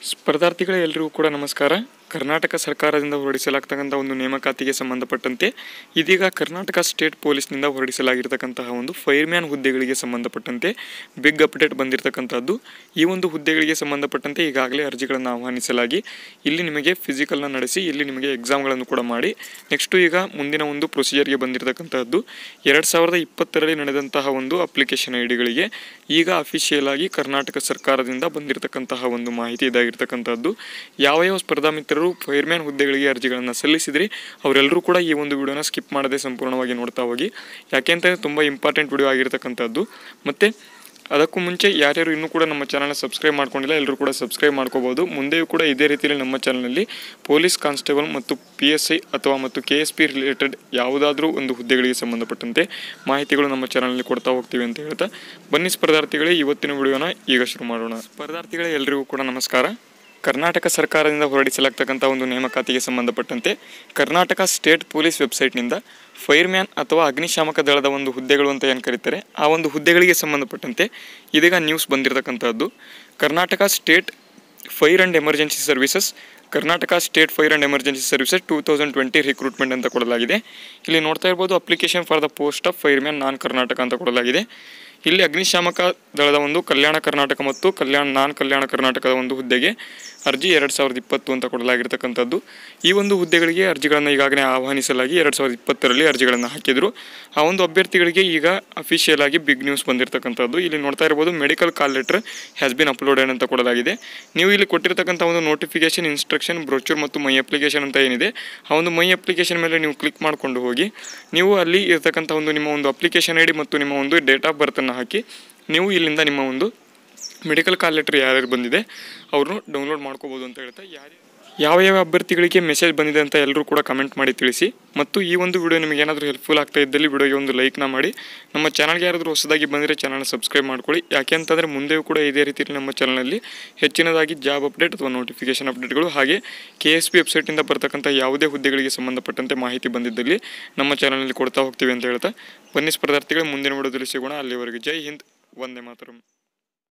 ಸ್ಪರ್ಧಾರ್ಥಿಗಳೇ ಎಲ್ರಿಗೂ ಕೂಡ ನಮಸ್ಕಾರ ಕರ್ನಾಟಕ ಸರ್ಕಾರದಿಂದ ಹೊರಡಿಸಲಾಗ್ತಕ್ಕಂಥ ಒಂದು ನೇಮಕಾತಿಗೆ ಸಂಬಂಧಪಟ್ಟಂತೆ ಇದೀಗ ಕರ್ನಾಟಕ ಸ್ಟೇಟ್ ಪೊಲೀಸ್ನಿಂದ ಹೊರಡಿಸಲಾಗಿರ್ತಕ್ಕಂತಹ ಒಂದು ಫೈರ್ಮ್ಯಾನ್ ಹುದ್ದೆಗಳಿಗೆ ಸಂಬಂಧಪಟ್ಟಂತೆ ಬಿಗ್ ಅಪ್ಡೇಟ್ ಬಂದಿರತಕ್ಕಂಥದ್ದು ಈ ಒಂದು ಹುದ್ದೆಗಳಿಗೆ ಸಂಬಂಧಪಟ್ಟಂತೆ ಈಗಾಗಲೇ ಅರ್ಜಿಗಳನ್ನು ಆಹ್ವಾನಿಸಲಾಗಿ ಇಲ್ಲಿ ನಿಮಗೆ ಫಿಸಿಕಲ್ನ ನಡೆಸಿ ಇಲ್ಲಿ ನಿಮಗೆ ಎಕ್ಸಾಮ್ಗಳನ್ನು ಕೂಡ ಮಾಡಿ ನೆಕ್ಸ್ಟು ಈಗ ಮುಂದಿನ ಒಂದು ಪ್ರೊಸೀಜರ್ಗೆ ಬಂದಿರತಕ್ಕಂತಹದ್ದು ಎರಡು ಸಾವಿರದ ಇಪ್ಪತ್ತರಲ್ಲಿ ನಡೆದಂತಹ ಒಂದು ಅಪ್ಲಿಕೇಶನ್ ಐ ಡಿಗಳಿಗೆ ಈಗ ಅಫಿಷಿಯಲ್ ಆಗಿ ಕರ್ನಾಟಕ ಸರ್ಕಾರದಿಂದ ಬಂದಿರತಕ್ಕಂತಹ ಒಂದು ಮಾಹಿತಿ ಇದಾಗಿರ್ತಕ್ಕಂಥದ್ದು ಯಾವ ಯಾವ ಸ್ಪರ್ಧಾ ಮಿತ್ರರು ಫೈರ್ಮ್ಯಾನ್ ಹುದ್ದೆಗಳಿಗೆ ಅರ್ಜಿಗಳನ್ನು ಸಲ್ಲಿಸಿದ್ರಿ ಅವರೆಲ್ಲರೂ ಕೂಡ ಈ ಒಂದು ವಿಡಿಯೋನ ಸ್ಕಿಪ್ ಮಾಡದೆ ಸಂಪೂರ್ಣವಾಗಿ ನೋಡ್ತಾ ಹೋಗಿ ಯಾಕೆಂತಂದರೆ ತುಂಬ ಇಂಪಾರ್ಟೆಂಟ್ ವಿಡಿಯೋ ಆಗಿರ್ತಕ್ಕಂಥದ್ದು ಮತ್ತು ಅದಕ್ಕೂ ಮುಂಚೆ ಯಾರ್ಯಾರು ಇನ್ನೂ ಕೂಡ ನಮ್ಮ ಚಾನಲ್ನ ಸಬ್ಸ್ಕ್ರೈಬ್ ಮಾಡ್ಕೊಂಡಿಲ್ಲ ಎಲ್ಲರೂ ಕೂಡ ಸಬ್ಸ್ಕ್ರೈಬ್ ಮಾಡ್ಕೋಬೋದು ಮುಂದೆಯೂ ಕೂಡ ಇದೇ ರೀತಿಯಲ್ಲಿ ನಮ್ಮ ಚಾನಲ್ನಲ್ಲಿ ಪೊಲೀಸ್ ಕಾನ್ಸ್ಟೇಬಲ್ ಮತ್ತು ಪಿ ಎಸ್ ಐ ಅಥವಾ ಮತ್ತು ಕೆ ಎಸ್ ಪಿ ರಿಲೇಟೆಡ್ ಯಾವುದಾದ್ರೂ ಒಂದು ಹುದ್ದೆಗಳಿಗೆ ಸಂಬಂಧಪಟ್ಟಂತೆ ಮಾಹಿತಿಗಳು ನಮ್ಮ ಚಾನಲ್ನಲ್ಲಿ ಕೊಡ್ತಾ ಹೋಗ್ತೀವಿ ಅಂತ ಹೇಳ್ತಾ ಬನ್ನಿ ಸ್ಪರ್ಧಾರ್ಥಿಗಳೇ ಇವತ್ತಿನ ವಿಡಿಯೋನ ಈಗ ಶುರು ಮಾಡೋಣ ಸ್ಪರ್ಧಾರ್ಥಿಗಳೇ ಎಲ್ರಿಗೂ ಕೂಡ ನಮಸ್ಕಾರ ಕರ್ನಾಟಕ ಸರ್ಕಾರದಿಂದ ಹೊರಡಿಸಲಾಗ್ತಕ್ಕಂಥ ಒಂದು ನೇಮಕಾತಿಗೆ ಸಂಬಂಧಪಟ್ಟಂತೆ ಕರ್ನಾಟಕ ಸ್ಟೇಟ್ ಪೊಲೀಸ್ ವೆಬ್ಸೈಟ್ನಿಂದ ಫೈರ್ಮ್ಯಾನ್ ಅಥವಾ ಅಗ್ನಿಶಾಮಕ ದಳದ ಒಂದು ಹುದ್ದೆಗಳು ಅಂತ ಏನು ಕರೀತಾರೆ ಆ ಒಂದು ಹುದ್ದೆಗಳಿಗೆ ಸಂಬಂಧಪಟ್ಟಂತೆ ಇದೀಗ ನ್ಯೂಸ್ ಬಂದಿರತಕ್ಕಂಥದ್ದು Karnataka state fire and emergency services Karnataka state fire and emergency services two thousand twenty recruitment ಅಂತ ಕೊಡಲಾಗಿದೆ ಇಲ್ಲಿ ನೋಡ್ತಾ ಇರ್ಬೋದು application for the post of fireman non Karnataka ಅಂತ ಕೊಡಲಾಗಿದೆ ಇಲ್ಲಿ ಅಗ್ನಿಶಾಮಕ ದಳದ ಒಂದು ಕಲ್ಯಾಣ ಕರ್ನಾಟಕ ಮತ್ತು ಕಲ್ಯಾಣ ನಾನ್ ಕಲ್ಯಾಣ ಕರ್ನಾಟಕದ ಒಂದು ಹುದ್ದೆಗೆ ಅರ್ಜಿ ಎರಡು ಸಾವಿರದ ಇಪ್ಪತ್ತು ಅಂತ ಕೊಡಲಾಗಿರ್ತಕ್ಕಂಥದ್ದು ಈ ಒಂದು ಹುದ್ದೆಗಳಿಗೆ ಅರ್ಜಿಗಳನ್ನು ಈಗಾಗಲೇ ಆಹ್ವಾನಿಸಲಾಗಿ ಎರಡು ಸಾವಿರದ ಇಪ್ಪತ್ತರಲ್ಲಿ ಅರ್ಜಿಗಳನ್ನು ಹಾಕಿದರು ಆ ಒಂದು ಅಭ್ಯರ್ಥಿಗಳಿಗೆ ಈಗ ಅಫಿಷಿಯಲ್ ಆಗಿ ಬಿಗ್ ನ್ಯೂಸ್ ಬಂದಿರತಕ್ಕಂಥದ್ದು ಇಲ್ಲಿ ನೋಡ್ತಾ ಇರ್ಬೋದು medical call letter has been uploaded ಅಂತ ಕೊಡಲಾಗಿದೆ ನೀವು ಇಲ್ಲಿ ಕೊಟ್ಟಿರ್ತಕ್ಕಂಥ ಒಂದು ನೋಟಿಫಿಕೇಶನ್ ಇನ್ಸ್ಟ್ರಕ್ಷನ್ ಬ್ರೋಚೂರ್ ಮತ್ತು ಮೈ ಅಪ್ಲಿಕೇಶನ್ ಅಂತ ಏನಿದೆ ಆ ಒಂದು ಮೈ ಅಪ್ಲಿಕೇಶನ್ ಮೇಲೆ ನೀವು ಕ್ಲಿಕ್ ಮಾಡಿಕೊಂಡು ಹೋಗಿ ನೀವು ಅಲ್ಲಿ ಇರತಕ್ಕಂಥ ಒಂದು ನಿಮ್ಮ ಒಂದು ಅಪ್ಲಿಕೇಶನ್ ಐ ಡಿ ಮತ್ತು ನಿಮ್ಮ ಒಂದು ಡೇಟ್ ಆಫ್ ಬರ್ತನ್ನು ಹಾಕಿ ನೀವು ಇಲ್ಲಿಂದ ನಿಮ್ಮ ಒಂದು ಮೆಡಿಕಲ್ ಕಾಲ್ ಲೆಟರ್ ಯಾರ್ಯಾರು ಬಂದಿದೆ ಅವ್ರನ್ನು ಡೌನ್ಲೋಡ್ ಮಾಡ್ಕೋಬೋದು ಅಂತ ಹೇಳ್ತಾ ಯಾರು ಯಾವ ಯಾವ ಅಭ್ಯರ್ಥಿಗಳಿಗೆ ಮೆಸೇಜ್ ಬಂದಿದೆ ಅಂತ ಎಲ್ಲರೂ ಕೂಡ ಕಮೆಂಟ್ ಮಾಡಿ ತಿಳಿಸಿ ಮತ್ತು ಈ ಒಂದು ವಿಡಿಯೋ ನಿಮಗೆ ಏನಾದರೂ ಹೆಲ್ಪ್ಫುಲ್ ಆಗ್ತಾ ಇದ್ದಲ್ಲಿ ವಿಡಿಯೋಗೆ ಒಂದು ಲೈಕ್ನ ಮಾಡಿ ನಮ್ಮ ಚಾನಲ್ಗೆ ಯಾರಾದರೂ ಹೊಸದಾಗಿ ಬಂದರೆ ಚಾನಲ್ನ ಸಬ್ಸ್ಕ್ರೈಬ್ ಮಾಡ್ಕೊಳ್ಳಿ ಯಾಕೆ ಅಂತಂದರೆ ಮುಂದೆಯೂ ಕೂಡ ಇದೇ ರೀತಿಯಲ್ಲಿ ನಮ್ಮ ಚಾನಲಲ್ಲಿ ಹೆಚ್ಚಿನದಾಗಿ ಜಾಬ್ ಅಪ್ಡೇಟ್ ಅಥವಾ ನೋಟಿಫಿಕೇಶನ್ ಅಪ್ಡೇಟ್ಗಳು ಹಾಗೆ ಕೆ ಎಸ್ ಪಿ ವೆಬ್ಸೈಟಿಂದ ಬರ್ತಕ್ಕಂಥ ಯಾವುದೇ ಹುದ್ದೆಗಳಿಗೆ ಸಂಬಂಧಪಟ್ಟಂತೆ ಮಾಹಿತಿ ಬಂದಿದ್ದಲ್ಲಿ ನಮ್ಮ ಚಾನಲಲ್ಲಿ ಕೊಡ್ತಾ ಹೋಗ್ತೀವಿ ಅಂತ ಹೇಳ್ತಾ ಬನ್ನಿ ಸ್ಪರ್ಧಾರ್ಥಿಗಳು ಮುಂದಿನ ವಿಡಿಯೋದಲ್ಲಿ ಸಿಗೋಣ ಅಲ್ಲಿವರೆಗೆ ಜೈ ಹಿಂದ್ ವಂದೇ ಮಾತರಂ